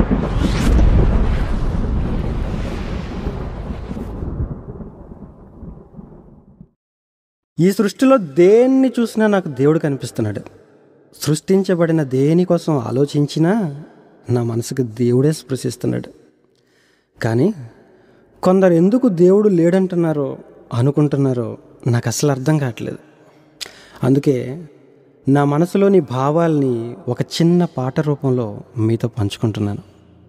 ఈ సృష్టిలో దేన్ని చూసినా నాకు దేవుడు కనిపిస్తున్నాడు సృష్టించబడిన దేనికోసం ఆలోచించినా నా మనసుకు దేవుడే స్పృశిస్తున్నాడు కానీ కొందరు ఎందుకు దేవుడు లేడంటున్నారో అనుకుంటున్నారో నాకు అసలు అర్థం కావట్లేదు అందుకే నా మనసులోని భావాల్ని ఒక చిన్న పాట రూపంలో మీతో పంచుకుంటున్నాను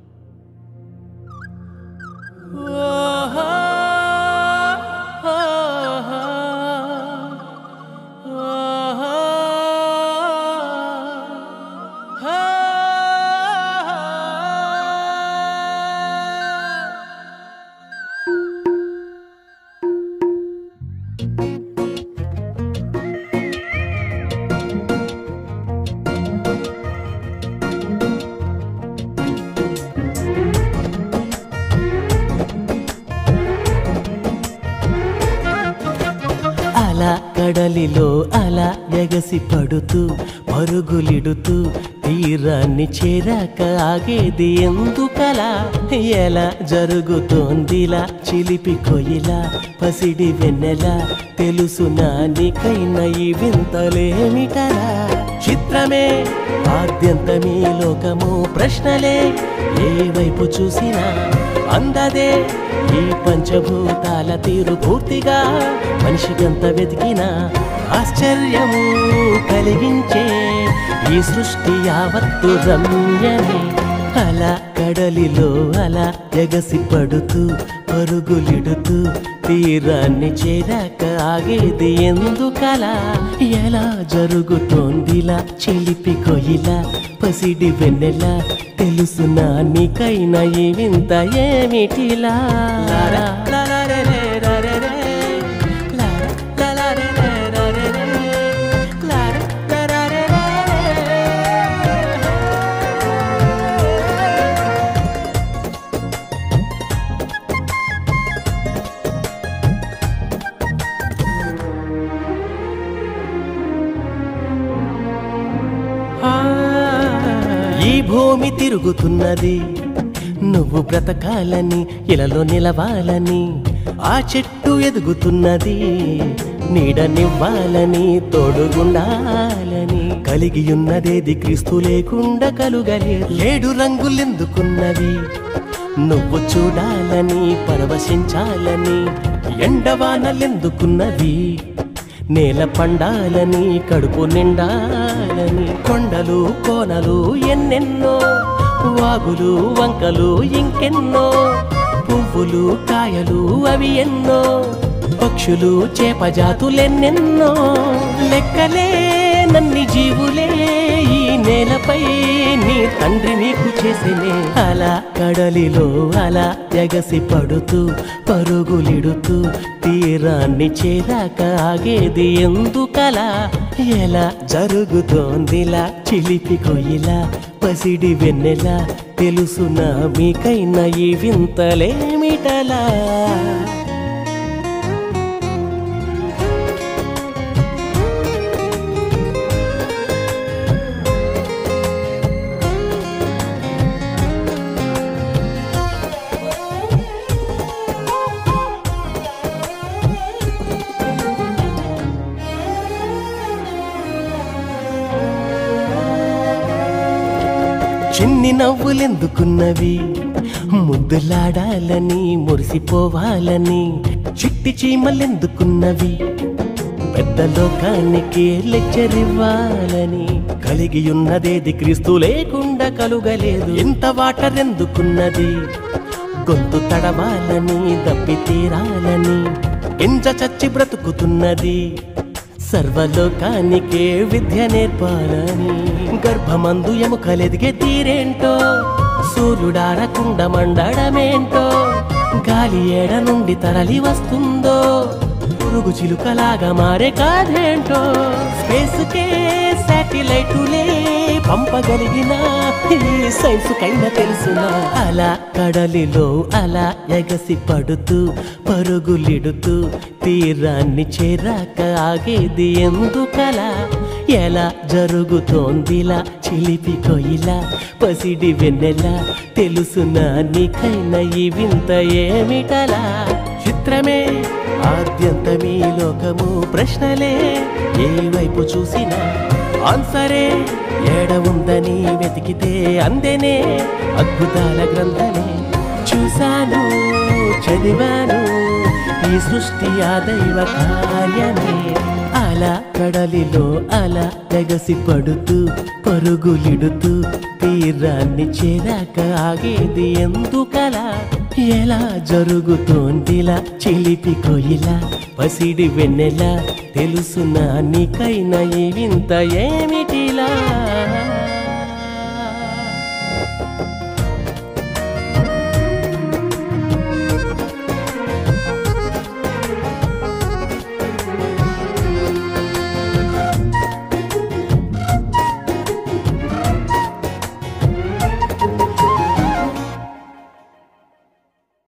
అలా కడలిలో అలా ఎగసి పడుతూ పరుగులిడుతూ తీరాన్ని చేరాక ఆగేది ఎందుకలా ఎలా జరుగుతోందిలా చిలిపి కొయిలా పసిడి వెన్నెలా తెలుసునా నీకైనా ఈ వింతలేమిటలా చిత్రమే ఆద్యంతమీ లోకము ప్రశ్నలే ఏ వైపు చూసినా అందదే ఈ పంచభూతాల తీరు పూర్తిగా మనిషికంత వెతికినా ఆశ్చర్యము కలిగించే ఈ సృష్టి యావత్తు రమ్యమే అలా కడలిలో అలా ఎగసి పడుతూ పరుగులిడుతూ తీరాన్ని చేరాక ఆగేది ఎందుకలా ఎలా జరుగుతోందిలా చిలిపి కొయిలా పసిడి వెన్నెలా తెలుసునా నీకైనా ఈ వింత ఏమిటిలా లారా, లారా, రే, రే, రా, రే, రే. లారా, లారా, రే, రే, రా, రే, రే. లారా, లారా, రే, రే, రే. ఈ భూమి తిరుగుతున్నది నువ్వు బ్రతకాలని ఇలలో నిలవాలని ఆ చెట్టు ఎదుగుతున్నది నీడనివ్వాలని తోడుగుండాలని కలిగి ఉన్నదేది క్రీస్తు లేకుండా కలుగలేదు ఏడు రంగులెందుకున్నవి నువ్వు చూడాలని పరవశించాలని ఎండవానలెందుకున్నవి నేల పండాలని కడుపు నిండాలని కొండలు కోనలు ఎన్నెన్నో వాగులు వంకలు ఇంకెన్నో పువ్వులు కాయలు అవి ఎన్నో పక్షులు చేపజాతులెన్నెన్నో లెక్కలే నన్ని జీవులే ఈ నేలపై నీ తండ్రి నీకు చేసినే అలా కడలిలో అలా ఎగసి పడుతూ పరుగులిడుతూ తీరాన్ని చేరాక ఆగేది ఎందుకలా ఎలా జరుగుతోందిలా చిలిపి కొయ్యిలా పసిడి వెన్నెలా తెలుసునా మీకైనా ఈ వింతలేమిటలా చిన్ని నవ్వులెందుకున్నవి ముద్దులాడాలని మురిసిపోవాలని చిట్టి చీమలెందుకున్నవి పెద్ద లోకానికి లెక్చర్ ఇవ్వాలని కలిగి ఉన్నదేది క్రీస్తు లేకుండా కలుగలేదు ఎంత వాటర్ ఎందుకున్నది గొంతు తడవాలని దప్పి తీరాలని ఎంజ చచ్చి బ్రతుకుతున్నది సర్వలోకానికే విద్య నేర్పాలని గర్భమందు ఎముకలెదిగే తీరేంటో సూర్యుడారకుండా మండడమేంటో గాలి ఏడ నుండి తరలి వస్తుందో పురుగు చిలుకలాగా మారే కాదేంటో స్పేస్కే శాటిలైటులే పంపగలిగిన ఈ సైన్స్ కైనా తెలుసునా అలా కడలిలో అలా ఎగసి పడుతూ పరుగులిడుతూ తీరాన్ని చేరాక ఆగేది ఎందుకలా ఎలా జరుగుతోందిలా చిలిపి కొయిలా పసిడి వెన్నెలా తెలుసునా నీకైనా ఈ వింత ఏమిటలా చిత్రమే ఆద్యంతమీ లోకము ప్రశ్నలే ఏ వైపు చూసినా ఆన్సరే ఏడ ఉందని వెతికితే అందేనే అద్భుతాల గ్రంథమే చూశాను చదివాను ఈ సృష్టి ఆ దైవ కార్యమే అలా కడలిలో అలా ఎగసి పడుతూ పరుగులిడుతూ తీరాన్ని చేరాక ఆగేది ఎందుకలా ఎలా జరుగుతోందిలా చిలిపి కొయిలా పసిడి వెన్నెలా తెలుసునా నీకైనా ఈ వింత ఏమిటి